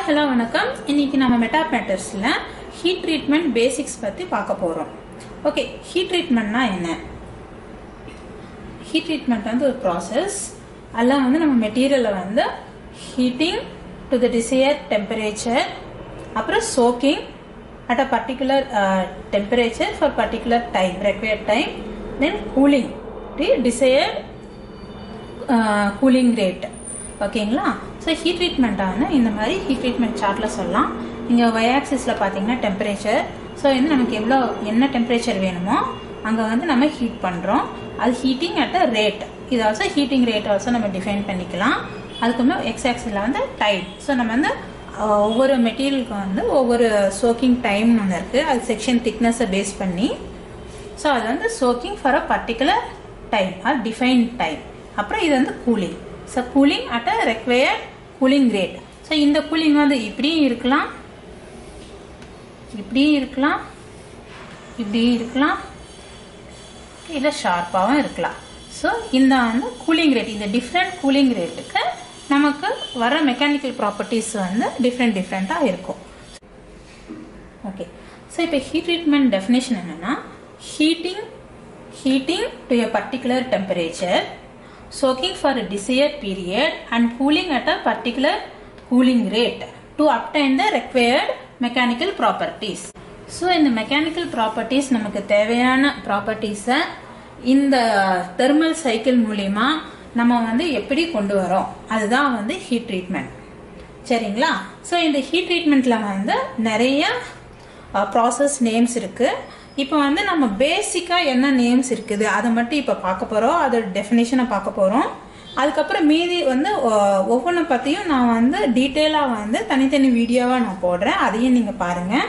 Hello வணக்கம் இன்னைக்கு நம்ம மெட்டா மேட்டர்ஸில் ஹீட் ட்ரீட்மெண்ட் பேசிக்ஸ் பற்றி பார்க்க போகிறோம் ஓகே ஹீட் ட்ரீட்மெண்ட்னா என்ன ஹீட் ட்ரீட்மெண்ட் வந்து ஒரு ப்ராசஸ் அதில் வந்து நம்ம மெட்டீரியலை வந்து heating to the desire temperature அப்புறம் soaking at a particular temperature for particular time required time then cooling to desire cooling rate ஓகேங்களா ஸோ ஹீட் ட்ரீட்மெண்ட்டான இந்த மாதிரி ஹீட் ட்ரீட்மெண்ட் சார்ட்டில் சொல்லலாம் இங்கே ஒய் ஆக்சிஸில் பார்த்தீங்கன்னா டெம்பரேச்சர் ஸோ வந்து நமக்கு எவ்வளோ என்ன டெம்பரேச்சர் வேணுமோ அங்கே வந்து நம்ம ஹீட் பண்ணுறோம் அது ஹீட்டிங் அட் அ ரேட் இது ஆல்சோ ஹீட்டிங் ரேட் ஆல்சோ நம்ம டிஃபைன் பண்ணிக்கலாம் அதுக்குமே எக்ஸ் ஆக்சிஸில் வந்து டைம் ஸோ நம்ம வந்து அஹ், ஒவ்வொரு மெட்டீரியலுக்கு வந்து ஒவ்வொரு சோக்கிங் டைம்னு ஒன்று இருக்குது அது செக்ஷன் திக்னஸை பேஸ் பண்ணி ஸோ அது வந்து soaking for a particular time or define time அப்புறம் இது வந்து cooling so cooling at a required cooling rate so இந்த கூலிங் வந்து இப்படியும் இருக்கலாம் இப்படியும் இருக்கலாம் இப்படியும் இருக்கலாம் இல்லை ஷார்ப்பாகவும் இருக்கலாம் ஸோ இந்த வந்து கூலிங் ரேட் இந்த டிஃப்ரெண்ட் கூலிங் ரேட்டுக்கு நமக்கு வர மெக்கானிக்கல் ப்ராப்பர்ட்டிஸ் வந்து டிஃப்ரெண்ட் டிஃப்ரெண்ட்டாக இருக்கும் ஓகே ஸோ இப்போ ஹீட் ட்ரீட்மெண்ட் டெஃபினேஷன் என்னன்னா heating heating to a particular temperature soaking for a desired period and cooling at a particular cooling rate to obtain the required mechanical properties. So இந்த mechanical properties நமக்கு தேவையான ப்ராப்பர்ட்டிஸை இந்த thermal cycle மூலிமா நம்ம வந்து எப்படி கொண்டு வரோம் அதுதான் வந்து ஹீட் ட்ரீட்மெண்ட் சரிங்களா ஸோ இந்த ஹீட் ட்ரீட்மெண்ட்டில் வந்து நிறைய ப்ராசஸ் நேம்ஸ் இருக்குது இப்போ வந்து நம்ம பேசிக்காக என்ன நேம்ஸ் இருக்குது அதை மட்டும் இப்போ பார்க்க போகிறோம் அதோட டெஃபினேஷனை பார்க்க போகிறோம் அதுக்கப்புறம் மீதி வந்து ஒவ்வொன்றை பற்றியும் நான் வந்து டீட்டெயிலாக வந்து தனித்தனி வீடியோவாக நான் போடுறேன் அதையும் நீங்கள் பாருங்கள்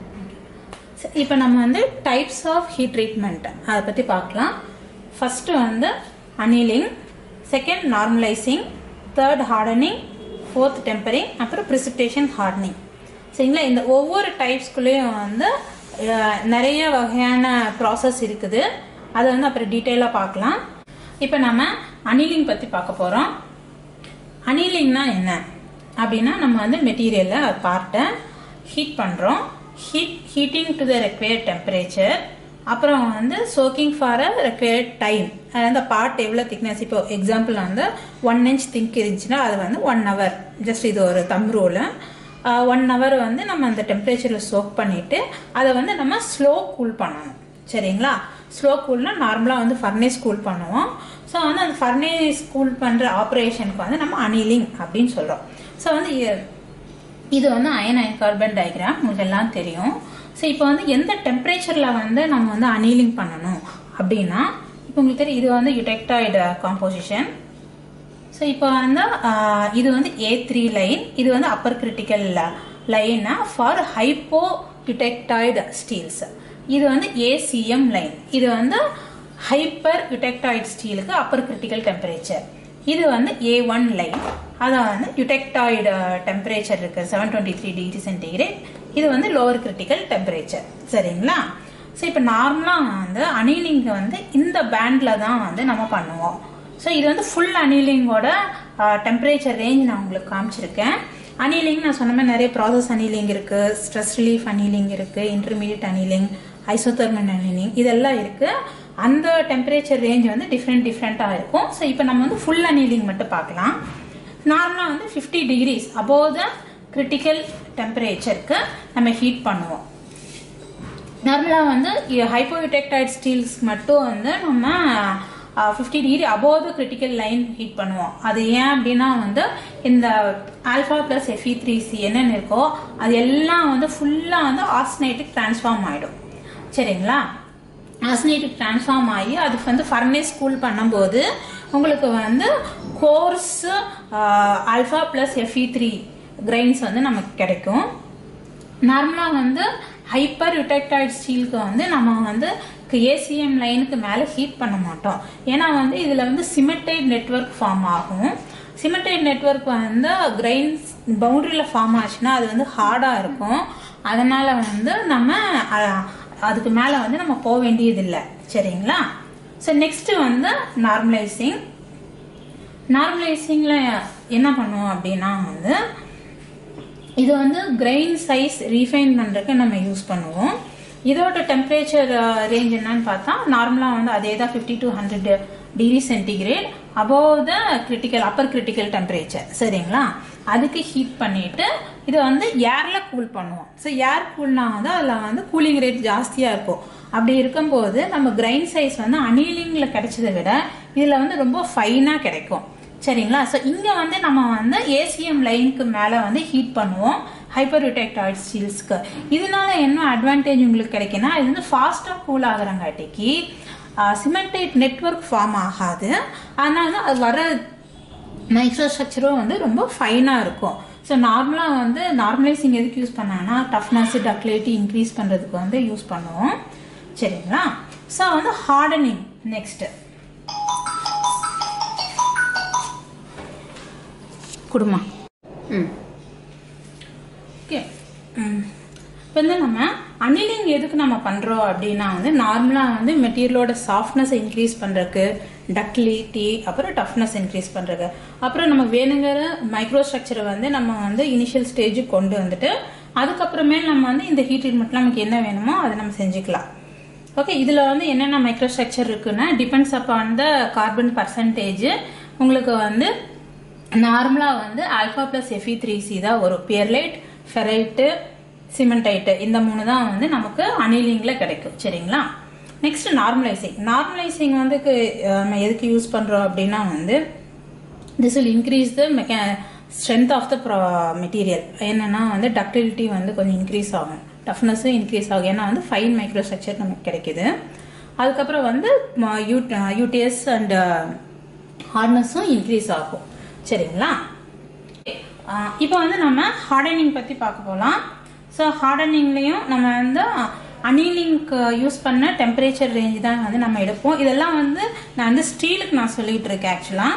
இப்போ நம்ம வந்து டைப்ஸ் ஆஃப் ஹீட் ட்ரீட்மெண்ட் அதை பற்றி பார்க்கலாம் ஃபஸ்ட்டு வந்து annealing second normalising third hardening fourth tempering அப்புறம் ப்ரிசிப்டேஷன் ஹார்டனிங் சரிங்களா இந்த ஒவ்வொரு டைப்ஸ்குள்ளேயும் வந்து அஹ், நிறைய வகையான ப்ராசஸ் இருக்குது அதை வந்து அப்புறம் டீட்டெயிலாக பார்க்கலாம் இப்போ நம்ம அனிலிங் பற்றி பார்க்க போகிறோம் அனிலிங்னா என்ன அப்படின்னா நம்ம வந்து மெட்டீரியலை பார்ட்டை ஹீட் பண்ணுறோம் heat heating to the required temperature அப்புறம் வந்து soaking for a required time அந்த பார்ட் எவ்வளோ திக்னஸ் இப்போ எக்ஸாம்பிள் வந்து ஒன் இன்ச் திங்க் இருந்துச்சுன்னா அது வந்து ஒன் ஹவர் ஜஸ்ட் இது ஒரு தம் ரூலு ஒன் ஹவர் வந்து நம்ம அந்த டெம்பரேச்சரில் சோக் பண்ணிவிட்டு அதை வந்து நம்ம ஸ்லோ கூல் பண்ணணும் சரிங்களா ஸ்லோ கூல்னா நார்மலாக வந்து ஃபர்னேஸ் கூல் பண்ணுவோம் ஸோ வந்து அந்த ஃபர்னேஸ் கூல் பண்ணுற ஆப்ரேஷனுக்கு வந்து நம்ம அனிலிங் அப்படின்னு சொல்கிறோம் ஸோ வந்து இ- இது வந்து அயன் அயன் கார்பன் டயக்ராம் உங்களுக்கு எல்லாம் தெரியும் ஸோ இப்போ வந்து எந்த டெம்பரேச்சரில் வந்து நம்ம வந்து அனீலிங் பண்ணணும் அப்படின்னா இப்போ உங்களுக்கு தெரியும் இது வந்து யுடெக்டாய்டு காம்போசிஷன் ஸோ இப்போ வந்து ஆஹ், இது வந்து ஏ த்ரீ லைன் இது வந்து அப்பர் கிரிட்டிக்கல் லைனா ஃபார் ஹைப்போ யுடெக்டாய்டு ஸ்டீல்ஸ் இது வந்து ஏசிஎம் லைன் இது வந்து ஹைப்பர் யுடெக்டாய்டு ஸ்டீலுக்கு அப்பர் கிரிட்டிக்கல் டெம்பரேச்சர் இது வந்து ஏ ஒன் லைன் அதான் வந்து யுடெக்டாய்டு டெம்பரேச்சர் இருக்கு seven twenty three degree centigrade இது வந்து லோவர் கிரிட்டிக்கல் டெம்பரேச்சர் சரிங்களா ஸோ இப்போ நார்மலாக வந்து அனீலிங் வந்து இந்த பேண்டில் தான் வந்து நம்ம பண்ணுவோம் ஸோ இது வந்து ஃபுல் அனீலிங்கோட டெம்பரேச்சர் ரேஞ்ச் நான் உங்களுக்கு காமிச்சிருக்கேன் அனீலிங் நான் சொன்ன மாதிரி நிறைய ப்ராசஸ் அனீலிங் இருக்கு ஸ்ட்ரெஸ் ரிலீஃப் அனீலிங் இருக்கு இன்டர்மீடியட் அனீலிங் ஐசோதர்மல் அனீலிங் இதெல்லாம் இருக்கு அந்த டெம்பரேச்சர் ரேஞ்ச் வந்து டிஃப்ரெண்ட் டிஃப்ரெண்ட்டாக இருக்கும் ஸோ இப்போ நம்ம வந்து ஃபுல் அனீலிங் மட்டும் பார்க்கலாம் நார்மலாக வந்து fifty degrees above the critical டெம்பரேச்சருக்கு நம்ம ஹீட் பண்ணுவோம் நார்மலாக வந்து ஹைப்போவிடெக்டைட் ஸ்டீல்ஸ் மட்டும் வந்து நம்ம fifty degree above the critical line heat பண்ணுவோம் அது ஏன் அப்படின்னா வந்து இந்த alpha plus Fe three C என்னென்ன இருக்கோ அது எல்லாம் வந்து ஃபுல்லாக வந்து ஆஸ்னைட்டுக்கு ட்ரான்ஸ்ஃபார்ம் ஆகிடும் சரிங்களா ஆஸ்னைட்டுக்கு ட்ரான்ஸ்ஃபார்ம் ஆகி அது வந்து ஃபர்னேஸ் கூல் பண்ணும்போது உங்களுக்கு வந்து coarse alpha plus Fe three grains வந்து நமக்கு கிடைக்கும் நார்மலாக வந்து ஹைப்பர் யுடெக்டைட் ஸ்டீலுக்கு வந்து நம்ம வந்து ஏசிஎம் லைனுக்கு மேலே ஹீட் பண்ண மாட்டோம் ஏன்னா வந்து இதில் வந்து சிமெண்டைட் நெட்வொர்க் ஃபார்ம் ஆகும் சிமெண்டைட் நெட்வொர்க் வந்து கிரைன்ஸ் பவுண்டரியில் ஃபார்ம் ஆச்சுன்னா அது வந்து ஹார்டாக இருக்கும் அதனால வந்து நம்ம அஹ், அதுக்கு மேலே வந்து நம்ம போக வேண்டியதில்லை சரிங்களா ஸோ நெக்ஸ்ட் வந்து நார்மலைசிங் நார்மலைசிங்கில் என்ன பண்ணுவோம் அப்படின்னா வந்து இது வந்து கிரெயின் சைஸ் ரீஃபைன் பண்ணுறதுக்கு நம்ம யூஸ் பண்ணுவோம் இதோட டெம்பரேச்சர் ரேஞ்ச் என்னன்னு பார்த்தா நார்மலாக வந்து அதே தான் fifty to hundred degree centigrade above the critical upper critical temperature சரிங்களா அதுக்கு ஹீட் பண்ணிட்டு இதை வந்து ஏர்ல கூல் பண்ணுவோம் ஸோ ஏர் கூல்னா வந்து அதில் வந்து கூலிங் ரேட் ஜாஸ்தியாக இருக்கும் அப்படி இருக்கும்போது நம்ம கிரைன் சைஸ் வந்து அனீலிங்கில் கிடைச்சதை விட இதில் வந்து ரொம்ப ஃபைனாக கிடைக்கும் சரிங்களா ஸோ இங்கே வந்து நம்ம வந்து ஏசிஎம் லைனுக்கு மேலே வந்து ஹீட் பண்ணுவோம் ஹைப்பர் ரிட்டெக்டாய்ட் ஸ்டீல்ஸ்க்கு இதனால என்ன அட்வான்டேஜ் உங்களுக்கு கிடைக்குன்னா இது வந்து ஃபாஸ்ட்டாக கூல் ஆகுறங்காட்டிக்கு சிமெண்டைட் நெட்ஒர்க் ஃபார்ம் ஆகாது அதனால அது வர மைக்ரோஸ்ட்ரக்சரும் வந்து ரொம்ப ஃபைனாக இருக்கும் ஸோ நார்மலாக வந்து நார்மலைசிங் எதுக்கு யூஸ் பண்ணாங்கன்னா டஃப்னஸ் டக்லேட்டி இன்க்ரீஸ் பண்ணுறதுக்கு வந்து யூஸ் பண்ணுவோம் சரிங்களா ஸோ வந்து ஹார்டனிங் நெக்ஸ்ட்டு குடுமா ம் ஓகே இப்போ வந்து நம்ம அனிலிங் எதுக்கு நம்ம பண்ணுறோம் அப்படின்னா வந்து நார்மலாக வந்து மெட்டீரியலோட சாஃப்ட்னஸ் இன்க்ரீஸ் பண்ணுறதுக்கு டக்லிட்டி அப்புறம் டஃப்னஸ் இன்க்ரீஸ் பண்ணுறதுக்கு அப்புறம் நம்ம வேணுங்கிற மைக்ரோ ஸ்ட்ரக்சரை வந்து நம்ம வந்து இனிஷியல் ஸ்டேஜுக்கு கொண்டு வந்துட்டு அதுக்கப்புறமே நம்ம வந்து இந்த ஹீட் ட்ரீட்மெண்ட்ல நமக்கு என்ன வேணுமோ அதை நம்ம செஞ்சுக்கலாம் ஓகே இதில் வந்து என்னென்ன மைக்ரோ ஸ்ட்ரக்சர் இருக்குன்னா depends upon the carbon percentage உங்களுக்கு வந்து நார்மலாக வந்து alpha plus Fe three C தான் வரும் பியர்லைட் ஃபெரைட்டு சிமெண்டைட்டு இந்த மூணு தான் வந்து நமக்கு அனிலிங்கில் கிடைக்கும் சரிங்களா நெக்ஸ்ட் நார்மலைசிங் நார்மலைசிங் வந்து கு- நம்ம எதுக்கு யூஸ் பண்ணுறோம் அப்படின்னா வந்து this will increase the mecha strength of the material என்னன்னா வந்து டக்டிலிட்டி வந்து கொஞ்சம் இன்க்ரீஸ் ஆகும் டஃப்னஸும் இன்க்ரீஸ் ஆகும் ஏன்னா வந்து ஃபைன் மைக்ரோ ஸ்ட்ரக்சர் நமக்கு கிடைக்குது அதுக்கப்புறம் வந்து யூடிஎஸ் அண்ட் ஹார்ட்னஸும் இன்க்ரீஸ் ஆகும் சரிங்களா இப்போ வந்து நம்ம ஹார்டனிங் பற்றி பார்க்க போகலாம் ஸோ ஹார்டனிங்லேயும் நம்ம வந்து அனீலிங்க்கு யூஸ் பண்ண டெம்பரேச்சர் ரேஞ்ச் தான் வந்து நம்ம எடுப்போம் இதெல்லாம் வந்து நான் வந்து ஸ்டீலுக்கு நான் சொல்லிட்டு இருக்கேன் ஆக்சுவலாக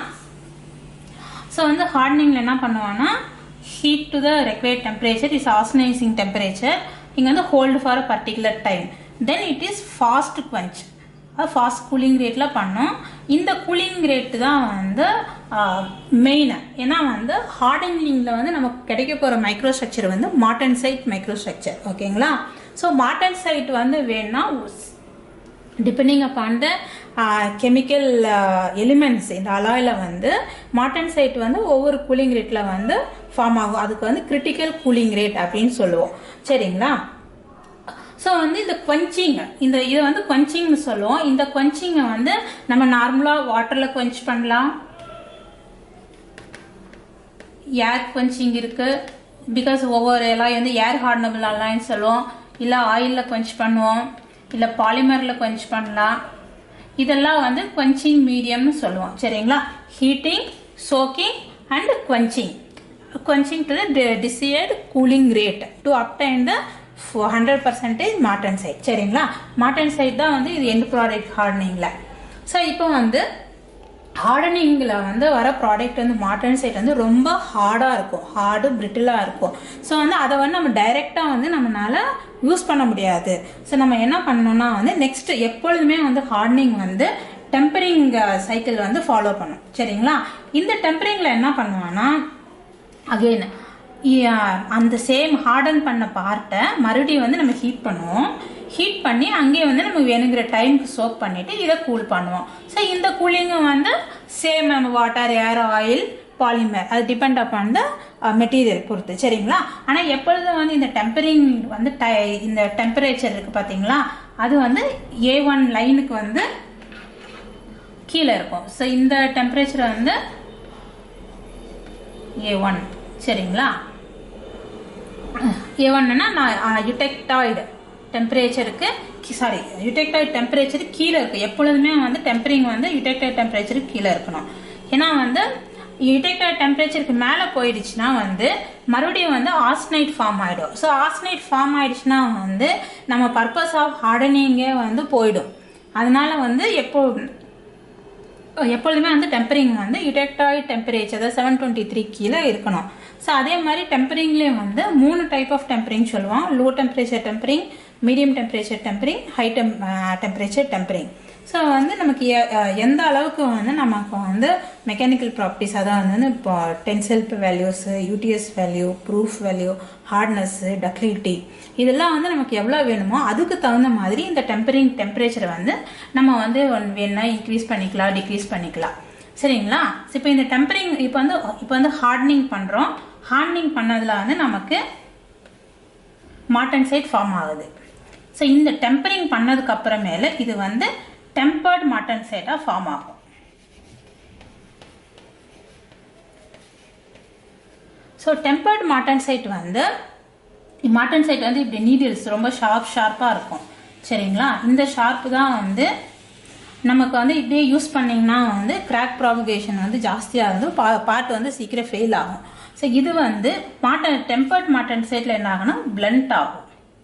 ஸோ வந்து ஹார்டனிங்கில் என்ன பண்ணுவாங்கன்னா heat to the required temperature is austenitising temperature இங்கே வந்து hold for a particular time then it is fast quench அது ஃபாஸ்ட் கூலிங் ரேட்டில் பண்ணோம் இந்த கூலிங் ரேட்டு தான் வந்து மெயின் ஏன்னா வந்து ஹார்டனிங்கில் வந்து நமக்கு கிடைக்க போகிற மைக்ரோ ஸ்ட்ரக்சர் வந்து மாட்டன் சைட் மைக்ரோ ஸ்ட்ரக்சர் ஓகேங்களா ஸோ மாட்டன் சைட் வந்து வேணும்னா depending upon the chemical elements இந்த அலாயில் வந்து மாட்டன் சைட் வந்து ஒவ்வொரு கூலிங் ரேட்டில் வந்து ஃபார்ம் ஆகும் அதுக்கு வந்து கிரிட்டிக்கல் கூலிங் ரேட் அப்படின்னு சொல்லுவோம் சரிங்களா ஸோ வந்து இந்த quenching இந்த இதை வந்து quenchingனு சொல்லுவோம் இந்த quenching-அ வந்து நம்ம நார்மலாக வாட்டரில் quench பண்ணலாம் ஏர் quenching இருக்கு பிகாஸ் ஒவ்வொரு எல்லாம் வந்து ஏர் ஹார்டனபிள் அலான்னு சொல்லுவோம் இல்லை ஆயிலில் quench பண்ணுவோம் இல்லை பாலிமரில் quench பண்ணலாம் இதெல்லாம் வந்து quenching மீடியம்னு சொல்லுவோம் சரிங்களா heating soaking and quenching quenching to the desired cooling rate to obtain the hundred percentage martensite சரிங்களா மாட்டன் சைட் தான் வந்து இது எண்ட் ப்ராடக்ட் ஹார்டனிங்கில் ஸோ இப்போ வந்து ஹார்டனிங்கில் வந்து வர ப்ராடக்ட் வந்து மாட்டன் சைட் வந்து ரொம்ப ஹார்டாக இருக்கும் ஹார்டு பிரிட்டிலாக இருக்கும் ஸோ வந்து அதை வந்து நம்ம டைரெக்டாக வந்து நம்மளால யூஸ் பண்ண முடியாது ஸோ நம்ம என்ன பண்ணணும்னா வந்து நெக்ஸ்ட் எப்பொழுதுமே வந்து ஹார்டனிங் வந்து டெம்பரிங் சைக்கிள் வந்து ஃபாலோ பண்ணும் சரிங்களா இந்த டெம்பரிங்கில் என்ன பண்ணுவான்னா அகெயின் அந்த சேம் ஹார்டன் பண்ண பார்ட்டை மறுபடியும் வந்து நம்ம ஹீட் பண்ணுவோம் ஹீட் பண்ணி அங்கேயே வந்து நமக்கு வேணுங்கிற டைமுக்கு சோக் பண்ணிட்டு இதை கூல் பண்ணுவோம் ஸோ இந்த கூலிங்கும் வந்து சேம் நம்ம வாட்டர் ஏர் ஆயில் பாலிமர் அது டிபெண்ட் அப்பான் த மெட்டீரியல் பொறுத்து சரிங்களா ஆனால் எப்பொழுதும் வந்து இந்த டெம்பரிங் வந்து டை இந்த டெம்பரேச்சர் இருக்குது பார்த்தீங்களா அது வந்து ஏ ஒன் லைனுக்கு வந்து கீழே இருக்கும் ஸோ இந்த டெம்பரேச்சர் வந்து ஏ ஒன் சரிங்களா ஏ ஒன்னா நான் யுடெக்டாய்டு டெம்பரேச்சருக்கு சாரி யுடெக்டாய்டு டெம்பரேச்சர் கீழே இருக்கு எப்பொழுதுமே வந்து டெம்பரிங் வந்து யுடெக்டாய்டு டெம்பரேச்சருக்கு கீழே இருக்கணும் ஏன்னா வந்து யுடெக்டாய்டு டெம்பரேச்சருக்கு மேலே போயிடுச்சுன்னா வந்து மறுபடியும் வந்து ஆஸ்னைட் ஃபார்ம் ஆகிடும் ஸோ ஆஸ்னைட் ஃபார்ம் ஆயிடுச்சுன்னா வந்து நம்ம பர்பஸ் ஆஃப் ஹார்டனிங்கே வந்து போயிடும் அதனால வந்து எப்போ எப்பொழுதுமே வந்து டெம்பரிங் வந்து யுடெக்டாய்டு டெம்பரேச்சர் அதாவது செவன் டுவெண்ட்டி த்ரீ கீழே இருக்கணும் ஸோ அதே மாதிரி டெம்பரிங்லேயும் வந்து மூணு டைப் ஆஃப் டெம்பரிங் சொல்லுவோம் low temperature tempering medium temperature tempering high tem temperature tempering so வந்து நமக்கு எ- அஹ் எந்த அளவுக்கு வந்து நமக்கு வந்து மெக்கானிக்கல் ப்ராப்பர்ட்டிஸ் அதான் வந்து இப்போ tensile values UTS value proof value hardness ductility இதெல்லாம் வந்து நமக்கு எவ்வளோ வேணுமோ அதுக்கு தகுந்த மாதிரி இந்த டெம்பரிங் டெம்பரேச்சரை வந்து நம்ம வந்து ஒன்- வேணா இன்க்ரீஸ் பண்ணிக்கலாம் டிக்ரீஸ் பண்ணிக்கலாம் சரிங்களா இப்போ இந்த டெம்பரிங் இப்போ வந்து இப்போ வந்து ஹார்டனிங் பண்ணுறோம் ஹார்டனிங் பண்ணதில் வந்து நமக்கு மாட்டன் ஃபார்ம் ஆகுது ஸோ இந்த டெம்பரிங் பண்ணதுக்கு அப்புறமேல இது வந்து டெம்பர்ட் மாட்டன் சைடாக ஃபார்ம் ஆகும் ஸோ டெம்பர்ட் மாட்டன் சைட் வந்து மாட்டன் சைட் வந்து இப்படி நீடில்ஸ் ரொம்ப ஷார்ப் ஷார்ப்பாக இருக்கும் சரிங்களா இந்த ஷார்ப்பு தான் வந்து நமக்கு வந்து இப்படியே யூஸ் பண்ணிங்கன்னா வந்து கிராக் ப்ராபகேஷன் வந்து ஜாஸ்தியாக இருந்து பா பார்ட் வந்து சீக்கிரம் ஃபெயில் ஆகும் ஸோ இது வந்து மாட்டன் டெம்பர்ட் மாட்டன் சைட்டில் என்ன ஆகும்னா பிளண்ட் ஆகும்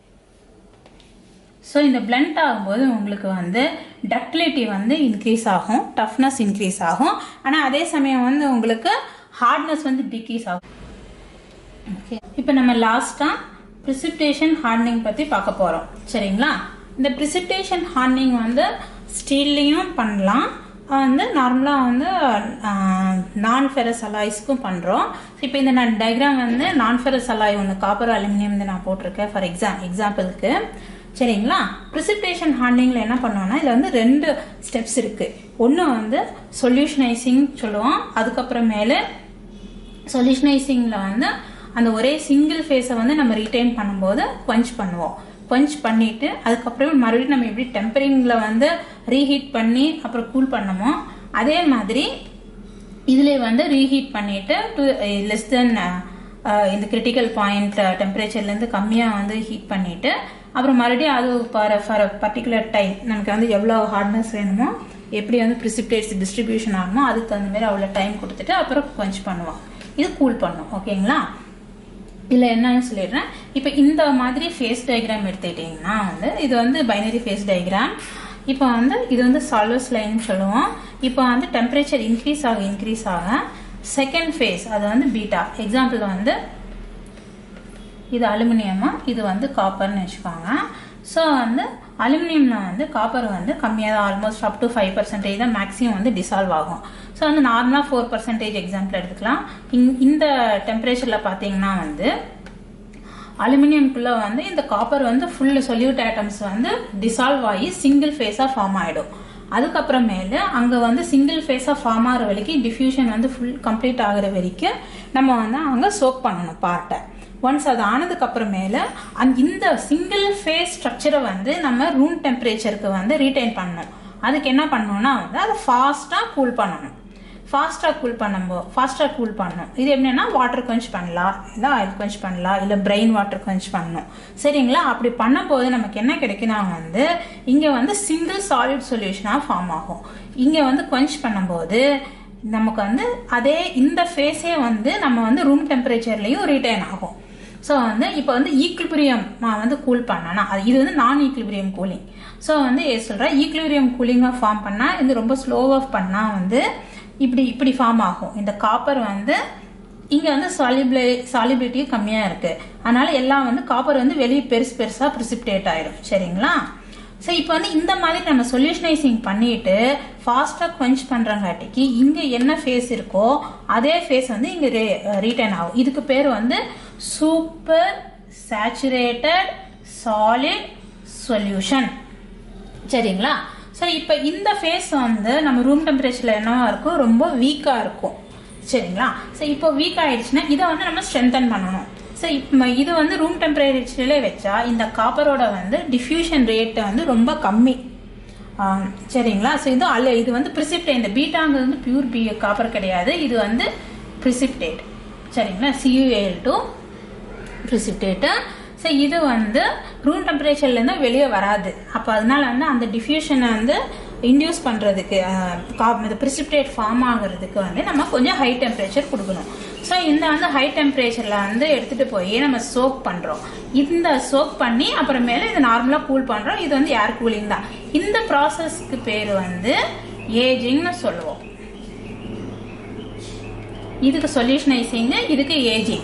ஸோ இந்த பிளண்ட் ஆகும்போது உங்களுக்கு வந்து டக்டிலிட்டி வந்து இன்க்ரீஸ் ஆகும் டஃப்னஸ் இன்க்ரீஸ் ஆகும் ஆனால் அதே சமயம் வந்து உங்களுக்கு ஹார்ட்னஸ் வந்து டிக்ரீஸ் ஆகும் ஓகே இப்போ நம்ம லாஸ்ட்டாக ப்ரிசிப்டேஷன் ஹார்டனிங் பற்றி பார்க்க போகிறோம் சரிங்களா இந்த ப்ரிசிப்டேஷன் ஹார்டனிங் வந்து ஸ்டீல்லையும் பண்ணலாம் வந்து நார்மலாக வந்து நான் ஃபெரஸ் அலாய்ஸ்க்கும் பண்ணுறோம் இப்போ இந்த நான் டயக்ராம் வந்து நான் ஃபெரஸ் அலாய் ஒன்று காப்பர் அலுமினியம் வந்து நான் போட்டிருக்கேன் ஃபார் எக்ஸாம் எக்ஸாம்பிளுக்கு சரிங்களா ப்ரிசிப்டேஷன் ஹார்டனிங்கில் என்ன பண்ணுவோம்னா இதில் வந்து ரெண்டு ஸ்டெப்ஸ் இருக்குது ஒன்று வந்து சொல்யூஷனைசிங் சொல்லுவோம் அதுக்கப்புறமேலு சொல்யூஷனைசிங்கில் வந்து அந்த ஒரே சிங்கிள் ஃபேஸை வந்து நம்ம ரீட்டைன் பண்ணும்போது quench பண்ணுவோம் quench பண்ணிட்டு அதுக்கப்புறம் மறுபடியும் நம்ம எப்படி டெம்பரிங்கில் வந்து ரீஹீட் பண்ணி அப்புறம் கூல் பண்ணமோ அதே மாதிரி இதுல வந்து ரீஹீட் பண்ணிட்டு டு லெஸ் தென் இந்த கிரிட்டிக்கல் பாயிண்ட் டெம்பரேச்சர்லேருந்து கம்மியாக வந்து ஹீட் பண்ணிட்டு அப்புறம் மறுபடியும் அது ஃபார் ஃபார் பர்டிகுலர் டைம் நமக்கு வந்து எவ்வளோ ஹார்ட்னஸ் வேணுமோ எப்படி வந்து ப்ரிசிப்டேட்ஸ் டிஸ்ட்ரிபியூஷன் ஆகுமோ அதுக்கு தகுந்த மாதிரி அவ்வளோ டைம் கொடுத்துட்டு அப்புறம் quench பண்ணுவோம் இது கூல் பண்ணும் ஓகேங்களா இதில் என்னன்னு சொல்லிடுறேன் இப்போ இந்த மாதிரி ஃபேஸ் டயக்ராம் எடுத்துக்கிட்டிங்கன்னா வந்து இது வந்து பைனரி ஃபேஸ் டயக்ராம் இப்போ வந்து இது வந்து சால்வஸ் லைன் சொல்லுவோம் இப்போ வந்து டெம்பரேச்சர் இன்க்ரீஸ் ஆக இன்க்ரீஸ் ஆக செகண்ட் ஃபேஸ் அது வந்து பீட்டா எக்ஸாம்பிள் வந்து இது அலுமினியமா இது வந்து காப்பர்னு வச்சுக்கோங்க ஸோ வந்து அலுமினியமில் வந்து காப்பர் வந்து கம்மியாக தான் almost up to five percentage தான் மேக்ஸிமம் வந்து டிசால்வ் ஆகும் ஸோ வந்து நார்மலாக ஃபோர் பர்சன்டேஜ் எக்ஸாம்பிள் எடுத்துக்கலாம் இந் இந்த டெம்பரேச்சரில் பார்த்தீங்கன்னா வந்து அலுமினியம்குள்ளே வந்து இந்த காப்பர் வந்து ஃபுல் சொல்யூட் ஆட்டம்ஸ் வந்து டிசால்வ் ஆகி சிங்கிள் ஃபேஸாக ஃபார்ம் ஆகிடும் அதுக்கப்புறமேலு அங்கே வந்து சிங்கிள் ஃபேஸாக ஃபார்ம் ஆகிற வரைக்கும் டிஃப்யூஷன் வந்து ஃபுல் கம்ப்ளீட் ஆகிற வரைக்கும் நம்ம வந்து அங்கே சோக் பண்ணணும் பார்ட்டை ஒன்ஸ் அது ஆனதுக்கு அப்புறமேல அந்த இந்த சிங்கிள் ஃபேஸ் ஸ்ட்ரக்சரை வந்து நம்ம ரூம் டெம்பரேச்சருக்கு வந்து ரீட்டைன் பண்ணணும் அதுக்கு என்ன பண்ணணும்னா வந்து அதை ஃபாஸ்ட்டாக கூல் பண்ணணும் ஃபாஸ்ட்டாக கூல் பண்ணும்போது ஃபாஸ்ட்டாக கூல் பண்ணணும் இது எப்படின்னா வாட்டர் quench பண்ணலாம் இல்லை ஆயில் quench பண்ணலாம் இல்லை பிரெயின் வாட்டர் quench பண்ணணும் சரிங்களா அப்படி பண்ணும்போது நமக்கு என்ன கிடைக்குன்னா வந்து இங்கே வந்து சிங்கிள் சாலிட் சொல்யூஷனாக ஃபார்ம் ஆகும் இங்கே வந்து quench பண்ணும்போது நமக்கு வந்து அதே இந்த ஃபேஸே வந்து நம்ம வந்து ரூம் டெம்பரேச்சர்லேயும் ரீட்டைன் ஆகும் ஸோ வந்து இப்போ வந்து ஈக்குலிபிரியம் வந்து கூல் பண்ணனா அது இது வந்து நான் ஈக்குலிபிரியம் கூலிங் ஸோ வந்து சொல்கிறேன் ஈக்குலிபிரியம் கூலிங்காக ஃபார்ம் பண்ணால் இது ரொம்ப ஸ்லோவாக பண்ணால் வந்து இப்படி இப்படி ஃபார்ம் ஆகும் இந்த காப்பர் வந்து இங்கே வந்து சாலிபிளை சாலிபிலிட்டி கம்மியாக இருக்குது அதனால எல்லாம் வந்து காப்பர் வந்து வெளியே பெருசு பெருசாக ப்ரிசிப்டேட் ஆயிடும் சரிங்களா ஸோ இப்போ வந்து இந்த மாதிரி நம்ம சொல்யூஷனைசிங் பண்ணிட்டு ஃபாஸ்ட்டாக quench பண்ணுறங்காட்டிக்கு இங்கே என்ன ஃபேஸ் இருக்கோ அதே ஃபேஸ் வந்து இங்கே ரே ரீட்டைன் ஆகும் இதுக்கு பேர் வந்து சூப்பர் சேச்சுரேட்டட் சாலிட் சொல்யூஷன் சரிங்களா ஸோ இப்போ இந்த ஃபேஸ் வந்து நம்ம ரூம் டெம்பரேச்சரில் என்னவா இருக்கும் ரொம்ப வீக்காக இருக்கும் சரிங்களா ஸோ இப்போ வீக் ஆயிடுச்சுன்னா இதை வந்து நம்ம ஸ்ட்ரென்தன் பண்ணணும் ஸோ இப்போ இது வந்து ரூம் டெம்பரேச்சர்லே வச்சா இந்த காப்பரோட வந்து டிஃப்யூஷன் ரேட்டு வந்து ரொம்ப கம்மி ஆம், சரிங்களா ஸோ இது அல்ல இது வந்து ப்ரிசிப்டேட் இந்த பீட்டாங்கிறது வந்து பியூர் பி காப்பர் கிடையாது இது வந்து ப்ரிசிப்டேட் சரிங்களா சியூஏல் டூ ப்ரிசிப்டேட்டு ஸோ இது வந்து ரூம் டெம்பரேச்சர்லேருந்து வெளியே வராது அப்போ அதனால வந்து அந்த டிஃப்யூஷனை வந்து இன்டியூஸ் பண்ணுறதுக்கு இந்த ப்ரிசிப்டேட் ஃபார்ம் ஆகுறதுக்கு வந்து நம்ம கொஞ்சம் ஹை டெம்பரேச்சர் கொடுக்கணும் ஸோ இந்த வந்து ஹை டெம்பரேச்சரில் வந்து எடுத்துகிட்டு போய் நம்ம சோக் பண்ணுறோம் இந்த சோக் பண்ணி அப்புறமேல இது நார்மலாக கூல் பண்ணுறோம் இது வந்து ஏர் கூலிங் தான் இந்த ப்ராசஸ்க்கு பேர் வந்து ஏஜிங்னு சொல்லுவோம் இதுக்கு சொல்யூஷனைசிங் இதுக்கு ஏஜிங் ஸோ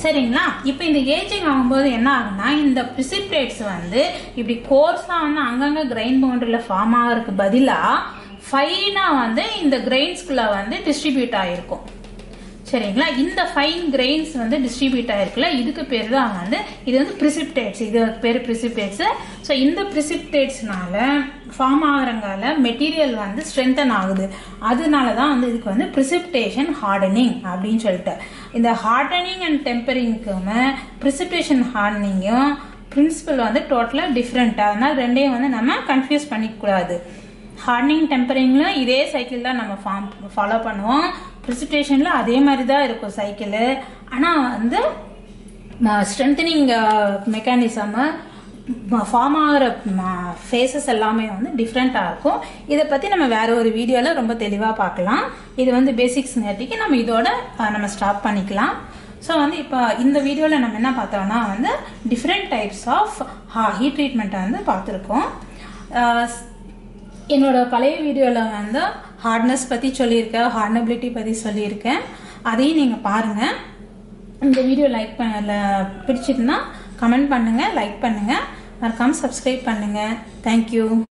சரிங்களா இப்போ இந்த ஏஜிங் ஆகும்போது என்ன ஆகுனா இந்த பிரிசிப்டேட்ஸ் வந்து இப்படி கோர்ஸாக வந்து அங்கங்கே கிரைன் பவுண்டரியில் ஃபார்ம் ஆகிறதுக்கு பதிலாக ஃபைனாக வந்து இந்த கிரெயின்ஸ்குள்ளே வந்து டிஸ்ட்ரிபியூட் ஆகிருக்கும் சரிங்களா இந்த ஃபைன் கிரெயின்ஸ் வந்து டிஸ்ட்ரிபியூட் ஆயிருக்குல்ல இதுக்கு பேர் தான் வந்து இது வந்து பிரிசிப்டேட்ஸ் இது பேர் பிரிசிப்டேட்ஸ் ஸோ இந்த பிரிசிப்டேட்ஸ்னால ஃபார்ம் ஆகிறங்கால மெட்டீரியல் வந்து ஸ்ட்ரென்தன் ஆகுது அதனால தான் வந்து இதுக்கு வந்து பிரிசிப்டேஷன் ஹார்டனிங் அப்படின்னு சொல்லிட்டு இந்த ஹார்டனிங் அண்ட் டெம்பரிங்க்குமே பிரிசிப்டேஷன் ஹார்டனிங்கும் பிரின்சிபல் வந்து டோட்டலாக டிஃப்ரெண்ட் அதனால ரெண்டையும் வந்து நம்ம கன்ஃபியூஸ் பண்ணிக்கூடாது ஹார்டனிங் டெம்பரிங்ல இதே சைக்கிள் தான் நம்ம ஃபார்ம் ஃபாலோ பண்ணுவோம் ப்ரிசிப்டேஷன்ல அதே மாதிரி தான் இருக்கும் சைக்கிள் ஆனால் வந்து ஸ்ட்ரென்தனிங் மெக்கானிசம் ஃபார்ம் ஆகிற ஃபேஸஸ் எல்லாமே வந்து டிஃப்ரெண்ட்டாக இருக்கும் இதை பற்றி நம்ம வேற ஒரு வீடியோவில் ரொம்ப தெளிவாக பார்க்கலாம் இது வந்து பேசிக்ஸ் நேரத்துக்கு நம்ம இதோட அஹ், நம்ம ஸ்டாப் பண்ணிக்கலாம் ஸோ வந்து இப்போ இந்த வீடியோவில் நம்ம என்ன பார்த்தோம்னா வந்து டிஃப்ரெண்ட் டைப்ஸ் ஆஃப் ஹீட் ட்ரீட்மெண்ட்டை வந்து பார்த்துருக்கோம் அஹ், என்னோட பழைய வீடியோவில் வந்து ஹார்ட்னஸ் பற்றி சொல்லியிருக்கேன் ஹார்டனபிலிட்டி பற்றி சொல்லியிருக்கேன் அதையும் நீங்கள் பாருங்கள் இந்த வீடியோ லைக் பண்ண பிடிச்சிருந்தா கமெண்ட் பண்ணுங்கள் லைக் பண்ணுங்கள் மறக்காமல் சப்ஸ்கிரைப் பண்ணுங்கள் தேங்க்யூ